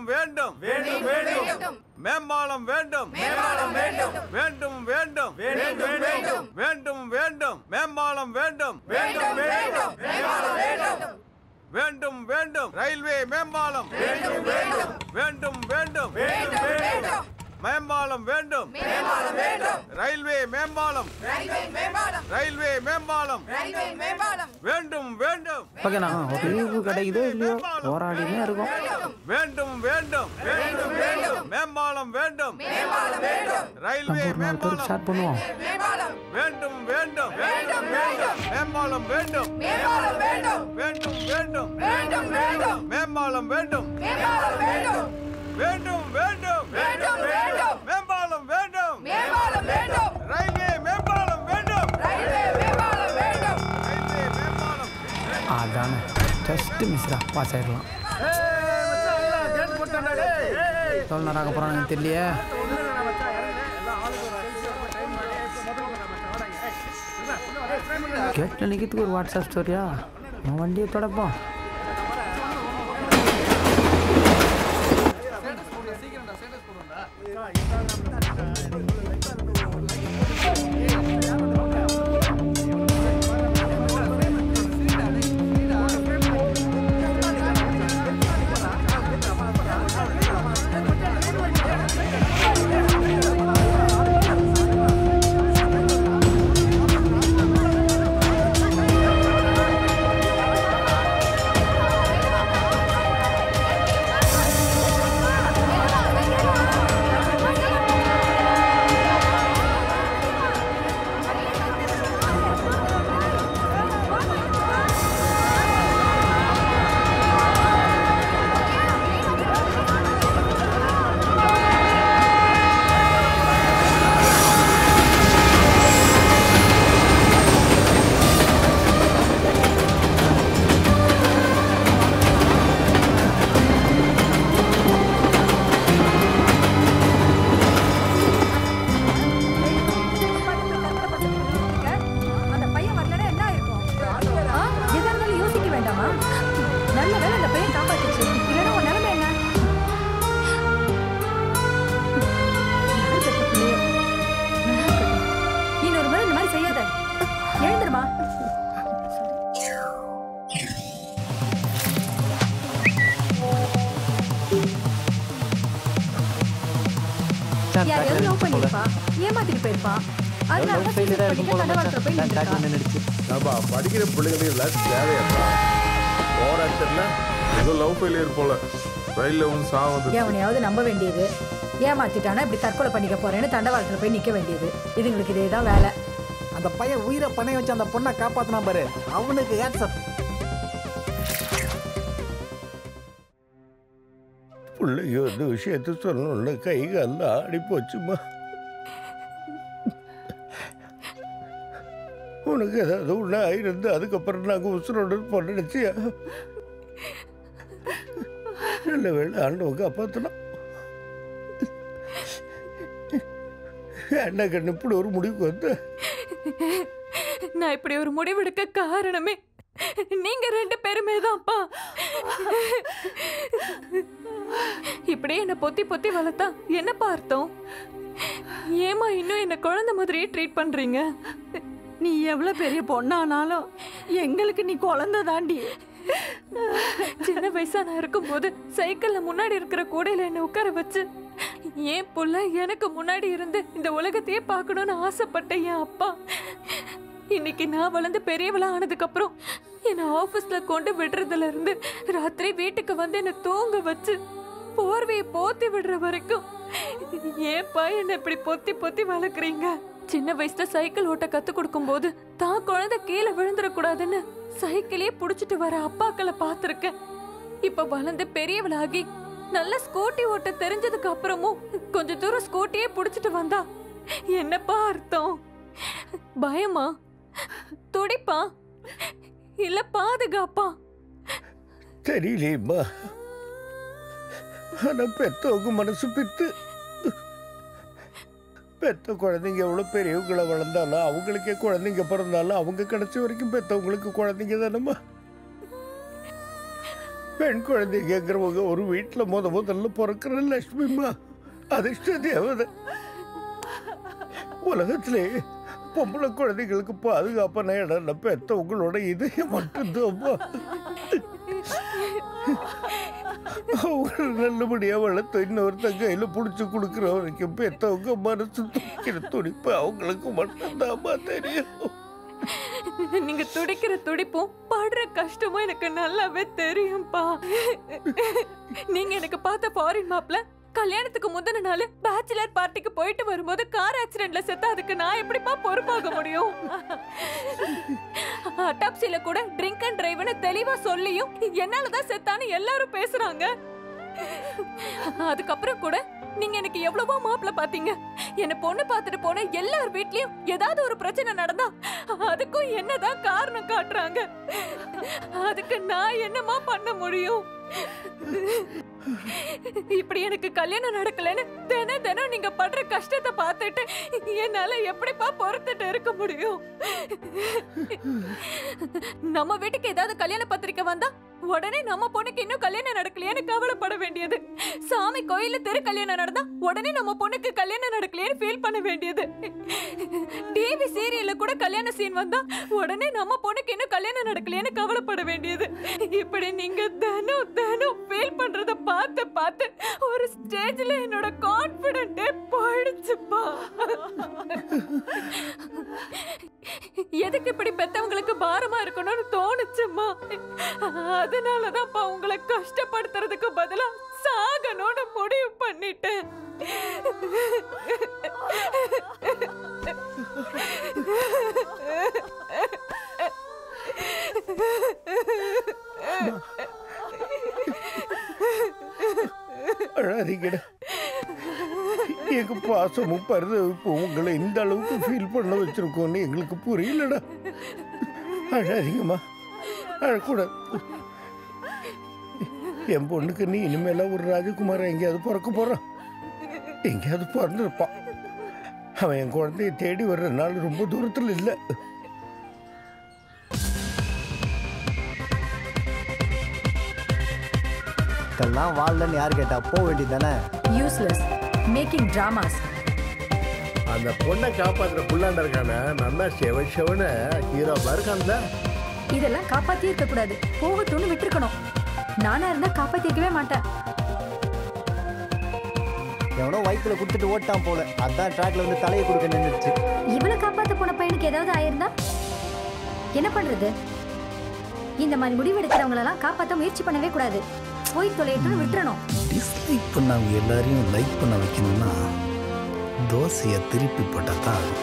மேம்பாலம் வேண்டும் வேண்டும் வேண்டும் மேம்பாலம் வேண்டும் மேம்பாலம் வேண்டும் வேண்டும் வேண்டும் வேண்டும் வேண்டும் வேண்டும் வேண்டும் மேம்பாலம் வேண்டும் வேண்டும் வேண்டும் மேம்பாலம் வேண்டும் வேண்டும் வேண்டும் ரயில்வே மேம்பாலம் வேண்டும் வேண்டும் வேண்டும் வேண்டும் வேண்டும் வேண்டும் மேம்பாலம் வேண்டும் மேம்பாலம் வேண்டும் ரயில்வே மேம்பாலம் ரயில்வே மேம்பாலம் ரயில்வே மேம்பாலம் ரயில்வே மேம்பாலம் வேண்டும் வேண்டும் ஓகேண்ணா ஒரு லீவு கிடைக்குதோ இல்லையோ போராடினே இருக்கும் வேண்டும் வேண்டும் வேண்டும் வேண்டும் மேம்பாலம் வேண்டும் மேம்பாலம் வேண்டும் ரயில்வே நம்ம ஒரு நாலு பேருக்கு மேம்பாலம் ஸ்டார்ட் பண்ணுவோம் மேம்பாலம் வேண்டும் வேண்டும் வேண்டும் வேண்டும் மேம்பாலம் வேண்டும் மேம்பாலம் வேண்டும் வேண்டும் வேண்டும் வேண்டும் வேண்டும் மேம்பாலம் வேண்டும் மேம்பாலம் வேண்டும் வேண்டும் வேண்டும் வேண்டும் வேண்டும் மேம்பாலம் வேண்டும் மேம்பாலம் வேண்டும் ரயில்வே மேம்பாலம் வேண்டும் ரயில்வே மேம்பாலம் வேண்டும் ரயில்வே மேம்பாலம் அதானே ஜஸ்ட் மிஸ்ரா பாஸ் ஆயிடலாம் எவ்வளோ நேரம் ஆக போகிறானுங்க தெரியலையே கேட்டில் நிற்கிறதுக்கு ஒரு வாட்ஸ்அப் ஸ்டோரியா நம்ம வண்டியை தொடப்போம் அந்த பையன் வரலன்னா என்ன இருக்கும் ஆ, எதா இருந்தாலும் யோசிக்க வேண்டாமா நல்ல வேளை அந்த பையன் காப்பாத்துச்சு இல்லைன்னா உன் நிலைமை என்ன யார் பெத்த பிள்ளையோ? நல்லா இருக்கட்டும். இன்னொரு முறை இந்த மாதிரி செய்யாத எழுந்துருமா யாரையாவது லவ் பண்ணிருப்பா ஏமாத்திட்டு போயிருப்பா அதனால தான் ஃபெயிலியராக இருக்கும் போல தண்டவாளத்துல போய் மச்சான் நின்றுருக்கா. டாக்டர் நின்றுச்சு நம்ம படிக்கிற பிள்ளைங்களுக்கு எல்லாம் தேவையாப்பா போராட்டத்தில் ஏதோ லவ் ஃபெயிலியர் போல ரயிலில் வந்து சாவது எவனையாவது நம்ப வேண்டியது ஏமாத்திட்டானா இப்படி தற்கொலை பண்ணிக்க போறேன்னு தண்டவாளத்துல போய் நிக்க வேண்டியது இதுங்களுக்கு இதேதான் வேலை அந்த பையன் உயிரை பணைய வச்சு அந்த பொண்ணை காப்பாத்தினா பாரு அவனுக்கு ஹேட்ஸ்அப் பிள்ளைங்க வந்து விஷயத்த சொல்லணும்னு கை காலில் ஆடி போச்சுமா உனக்கு ஏதாவது ஒன்று ஆயிருந்து அதுக்கப்புறம் நாங்கள் உசுரோடு இருப்போம் நினச்சியா நல்ல வேலை ஆண்டவங்க காப்பாற்றணும் என்ன கண்ணு இப்படி ஒரு முடிவுக்கு வந்து நான் இப்படி ஒரு முடிவெடுக்க காரணமே நீங்க ரெண்டு பேருமே தான்ப்பா இப்படியே என்ன பொத்தி பொத்தி வளர்த்தா என்னப்பா அர்த்தம் ஏமா இன்னும் என்ன குழந்தை மாதிரியே ட்ரீட் பண்றீங்க நீ எவ்வளவு பெரிய பொண்ணானாலும் எங்களுக்கு நீ குழந்தை தாண்டி சின்ன வயசா நான் இருக்கும்போது சைக்கிள்ல முன்னாடி இருக்கிற கூடையில என்ன உட்கார வச்சு ஏன் புள்ள எனக்கு முன்னாடி இருந்து இந்த உலகத்தையே பார்க்கணும்னு ஆசைப்பட்ட என் அப்பா இன்னைக்கு நான் வளர்ந்து பெரியவளா ஆனதுக்கு அப்புறம் என்னை ஆபீஸ்ல கொண்டு விடுறதுல இருந்து ராத்திரி வீட்டுக்கு வந்து என்ன தூங்க வச்சு போர்வையை போத்தி விடுற வரைக்கும் ஏன்பா என்ன இப்படி பொத்தி பொத்தி வளர்க்குறீங்க சின்ன வயசுல சைக்கிள் ஓட்ட கத்து கொடுக்கும் போது தான் குழந்தை கீழே விழுந்துடக்கூடாதுன்னு சைக்கிளே புடிச்சிட்டு வர அப்பாக்களை பார்த்திருக்கேன் இப்ப வளர்ந்து பெரியவளாகி நல்ல ஸ்கூட்டி ஓட்ட தெரிஞ்சதுக்கு அப்புறமும் கொஞ்ச தூரம் ஸ்கூட்டியே புடிச்சிட்டு வந்தா என்னப்பா அர்த்தம் பயமா துடிப்பா இல்ல பாதுகாப்பா தெரியலையேம்மா ஆனா பெத்தவங்க மனசு பித்து பெத்த குழந்தைங்க எவ்வளோ பெரியவங்களை வளர்ந்தாலும் அவங்களுக்கே குழந்தைங்க பிறந்தாலும் அவங்க கடைசி வரைக்கும் பெத்தவங்களுக்கு குழந்தைங்க தானம்மா பெண் குழந்தைங்கிறவங்க ஒரு வீட்டில் முத முதல்ல பிறக்கிற லட்சுமிமா அதிர்ஷ்ட தேவதை உலகத்திலே பொம்பளை குழந்தைகளுக்கு பாதுகாப்பான இடம் பெற்றவங்களோட இதயம் மட்டும்தான்ப்பா அவங்க நல்லபடியா வளர்த்து இன்னொருத்தன் கையில புடிச்சு கொடுக்குற வரைக்கும் பெற்றவங்க மனசு துடிக்கிற துடிப்பு அவங்களுக்கு மட்டும்தான்ப்பா தெரியும் நீங்க துடிக்கிற துடிப்பும் படுற கஷ்டமும் எனக்கு நல்லாவே தெரியும்பா நீங்க எனக்கு பார்த்த ஃபாரின் மாப்ல கல்யாணத்துக்கு முந்தின நாள் பேச்சுலர் பார்ட்டிக்கு போயிட்டு வரும்போது கார் ஆக்சிடென்ட்ல செத்தா அதுக்கு நான் எப்படிப்பா பொறுப்பாக முடியும் அட்டாப்சில கூட ட்ரிங்க் அண்ட் டிரைவ்னு தெளிவா சொல்லியும் என்னாலதான் செத்தான்னு எல்லாரும் பேசுறாங்க அதுக்கப்புறம் கூட நீங்க எனக்கு எவ்வளவோ மாப்பிள்ள பாத்தீங்க என்ன பொண்ணு பார்த்துட்டு போன எல்லார் வீட்லயும் ஏதாவது ஒரு பிரச்சனை நடந்தா அதுக்கும் என்னதான் காரணம் காட்டுறாங்க அதுக்கு நான் என்னமா பண்ண முடியும் இப்படி எனக்கு கல்யாணம் நடக்கலன்னு தினம் தினம் நீங்க படுற கஷ்டத்தை பார்த்துட்டு என்னால எப்படிப்பா பொறுத்துட்டு இருக்க முடியும் நம்ம வீட்டுக்கு ஏதாவது கல்யாண பத்திரிக்கை வந்தா உடனே நம்ம பொண்ணுக்கு இன்னும் கல்யாணம் நடக்கலையேன்னு கவலைப்பட வேண்டியது சாமி கோயில்ல தெரு கல்யாணம் நடந்தா உடனே நம்ம பொண்ணுக்கு கல்யாணம் நடக்கலையேன்னு ஃபீல் பண்ண வேண்டியது டிவி சீரியல்ல கூட கல்யாண சீன் வந்தா உடனே நம்ம பொண்ணுக்கு இன்னும் கல்யாணம் நடக்கலையேன்னு கவலைப்பட வேண்டியது இப்படி நீங்க தினம் தினம் ஃபீல் பண்றத பார்த்து பார்த்து ஒரு ஸ்டேஜ்ல என்னோட கான்ஃபிடென்ட்டே போயிடுச்சுப்பா எதுக்கு இப்படி பெத்தவங்களுக்கு பாரமா இருக்கணும்னு தோணுச்சுமா அதனாலதான்ப்பா உங்களை கஷ்டப்படுத்துறதுக்கு பதிலா சாகணும்னு முடிவு பண்ணிட்டேன் அழாதீங்கடா எங்க பாசமும் பரிதவிப்பும் உங்களை இந்த அளவுக்கு ஃபீல் பண்ண வச்சிருக்கோன்னு எங்களுக்கு புரியலடா அழாதீங்கம்மா அழக்கூடாது என் பொண்ணுக்கு நீ இனிமேல ஒரு ராஜகுமாரன் எங்கேயாவது பிறக்க போறான் எங்கேயாவது பிறந்திருப்பான் அவன் என் குழந்தைய தேடி வர்ற நாள் ரொம்ப தூரத்தில் இல்லை இதெல்லாம் வாழலன்னு யார் கேட்டா போக வேண்டியது தானே யூஸ்லெஸ் மேக்கிங் டிராமாஸ் அந்த பொண்ணை காப்பாத்துற புள்ளாண்ட இருக்கானே நல்லா செவ செவன ஹீரோவா இருக்கான்ல இதெல்லாம் காப்பாத்தி இருக்க கூடாது போகட்டும்னு விட்டுருக்கணும் நானா இருந்தா காப்பாத்திருக்கவே மாட்டேன் எவனோ வயிற்றுல கொடுத்துட்டு ஓட்டான் போல அதான் ட்ராக்ல வந்து தலையை கொடுக்க நின்றுச்சு இவளை காப்பாத்த போன பையனுக்கு ஏதாவது ஆயிருந்தா என்ன பண்றது இந்த மாதிரி முடிவு எடுக்கிறவங்களெல்லாம் காப்பாத்த முயற்சி பண்ணவே கூடாது போய் தொலையட்டும்னு விட்டுறணும் டிஸ்லைக் பண்ணவங்க எல்லாரையும் லைக் பண்ண வைக்கணும்னா தோசையை திருப்பி போட்டால் தான் ஆகும்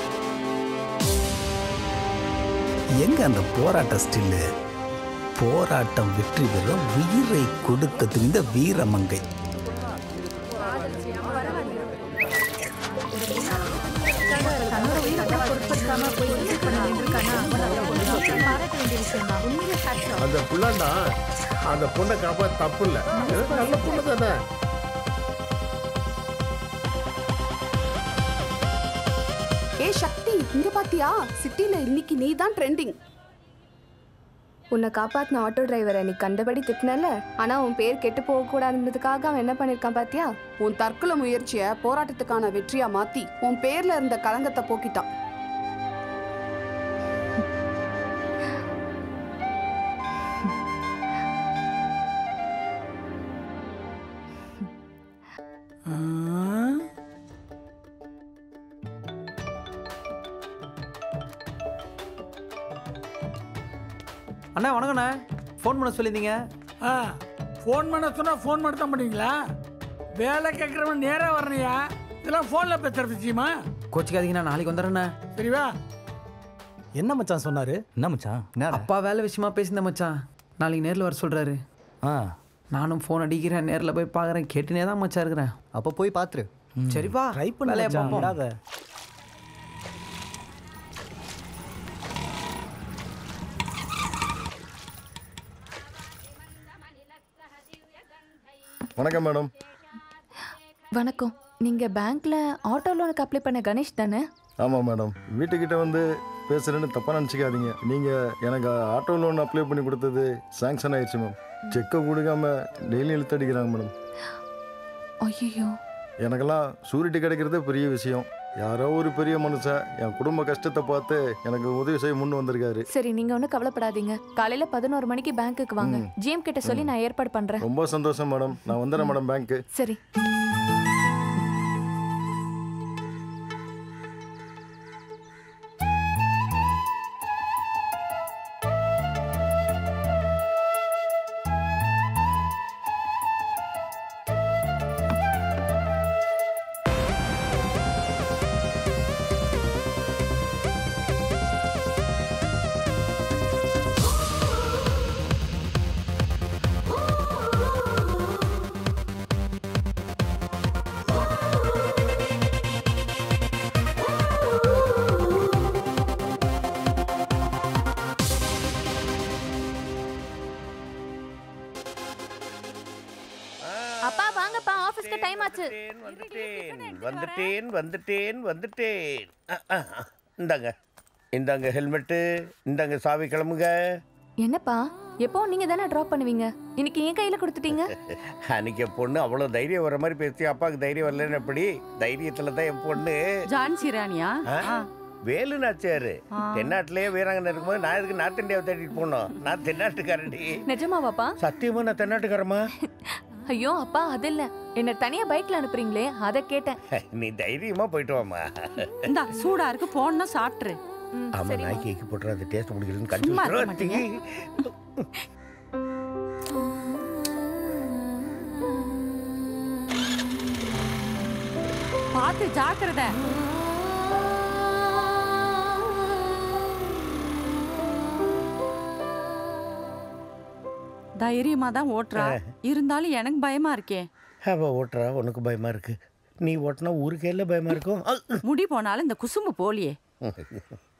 எங்க அந்த போராட்ட ஸ்டில்லு போராட்டம் வெற்றி பெற உயிரை கொடுக்க துணிந்த வீரமங்கை தன்னோட உயிரை பொருட்படுத்தாம போய் விசிட் பண்ண நின்றுருக்கானா பாராட்ட வேண்டிய விஷயம் தான் உண்மையிலே hats off. அந்த புள்ளாண்டா அந்த பொண்ணை காப்பாத்த தப்பு இல்ல நல்ல பொண்ணு தானே ஏ சக்தி இங்க பாத்தியா சிட்டில இன்னைக்கு நீ தான் ட்ரெண்டிங் உன்னை காப்பாத்தின ஆட்டோ டிரைவரை நீ கண்டபடி திட்டினல ஆனா உன் பேர் கெட்டு போக கூடாதுன்றதுக்காக அவன் என்ன பண்ணிருக்கான் பாத்தியா உன் தற்கொலை முயற்சிய போராட்டத்துக்கான வெற்றியா மாத்தி உன் பேர்ல இருந்த களங்கத்தை போக்கிட்டான் அண்ணா வணக்கண்ணே ஃபோன் பண்ண சொல்லியிருந்தீங்க ஆ ஃபோன் பண்ண சொன்னால் ஃபோன் மட்டும் தான் பண்ணுவீங்களா வேலை கேட்குறவன் நேராக வரணையா இதெல்லாம் ஃபோனில் பேசுகிற விஷயமா கோச்சிக்காதீங்கண்ணா நாளைக்கு வந்துடுறேண்ணே சரிவா என்ன மச்சான் சொன்னாரு என்ன மச்சான் அப்பா வேலை விஷயமா பேசியிருந்தேன் மச்சான் நாளைக்கு நேரில் வர சொல்கிறாரு ஆ நானும் ஃபோன் அடிக்கிறேன் நேரில் போய் பார்க்குறேன் கேட்டுனே தான் மச்சான் இருக்கிறேன் அப்போ போய் பார்த்துரு சரிப்பா ட்ரை பண்ண வேலையை மச்சான், பார்ப்போம். விடாத. வணக்கம் மேடம் வணக்கம் நீங்க பேங்க்ல ஆட்டோ லோனுக்கு அப்ளை பண்ண கணேஷ் தானே ஆமாம் மேடம் வீட்டுக்கிட்ட வந்து பேசுகிறேன்னு தப்பாக நினச்சிக்காதீங்க நீங்கள் எனக்கு ஆட்டோ லோன் அப்ளை பண்ணி கொடுத்தது சாங்ஷன் ஆயிடுச்சு மேம் செக்கை கொடுக்காம டெய்லி இழுத்தடிக்கிறாங்க மேடம் ஐயோ எனக்கெல்லாம் சூரிட்டி கிடைக்கிறதே பெரிய விஷயம் யாரோ ஒரு பெரிய மனுஷன் என் குடும்ப கஷ்டத்தை பார்த்து எனக்கு உதவி செய்ய முன் வந்திருக்காரு சரி நீங்க ஒன்றும் கவலைப்படாதீங்க காலையில பதினோரு மணிக்கு பேங்க்குக்கு வாங்க ம். ஜிஎம் கிட்ட சொல்லி நான் ஏற்பாடு பண்றேன் ரொம்ப சந்தோஷம் மேடம் நான் வந்துடுறேன் மேடம் பேங்க்கு சரி அப்பா வாங்கப்பா ஆபீஸ்க்கு டைம் ஆச்சு வந்துட்டேன் வந்துட்டேன் வந்துட்டேன் வந்துட்டேன் அ, அ, அ. இந்தாங்க இந்தாங்க ஹெல்மெட்டு இந்தாங்க சாவி கிளம்புங்க என்னப்பா எப்போ நீங்க தானே டிராப் பண்ணுவீங்க இன்னைக்கு என் கையில கொடுத்துட்டீங்க அன்னைக்கு என் பொண்ணு அவ்வளோ தைரியம் வர மாதிரி பேசி அப்பாவுக்கு தைரியம் வரலன்னு எப்படி தைரியத்தில் தான் என் பொண்ணு ஜான்சி ராணியா ஆ? வேலு நாச்சியாரு தென்னாட்டிலேயே வீராங்கனை இருக்கும்போது நான் எதுக்கு நார்த் இந்தியாவை தேடிட்டு போனோம் நான் தென்னாட்டுக்காரடி நிஜமாவாப்பா சத்தியமா நான் தென்னாட்டுக்காரமா ஐயோ அப்பா அது இல்ல என்ன தனியா பைக்ல அனுப்புறீங்களே அத கேட்டேன் நீ தைரியமா போயிட்டு வாமா இந்தா சூடா இருக்கு போனா சாப்பிட்டுரு ஆமா நாய் கேக்கு போட்டுற அது டேஸ்ட் பிடிக்கலன்னு சும்மா இருக்க கடிச்சு மாட்டீங்க. பார்த்து ஜாக்கிரதை தைரியமா தான் ஓட்டுறா இருந்தாலும் எனக்கு பயமா இருக்கே அவ ஓட்டுறா உனக்கு பயமா இருக்கு நீ ஓட்டினா ஊருக்கே இல்லை பயமா இருக்கும் முடி போனாலும் இந்த குசும்பு போலியே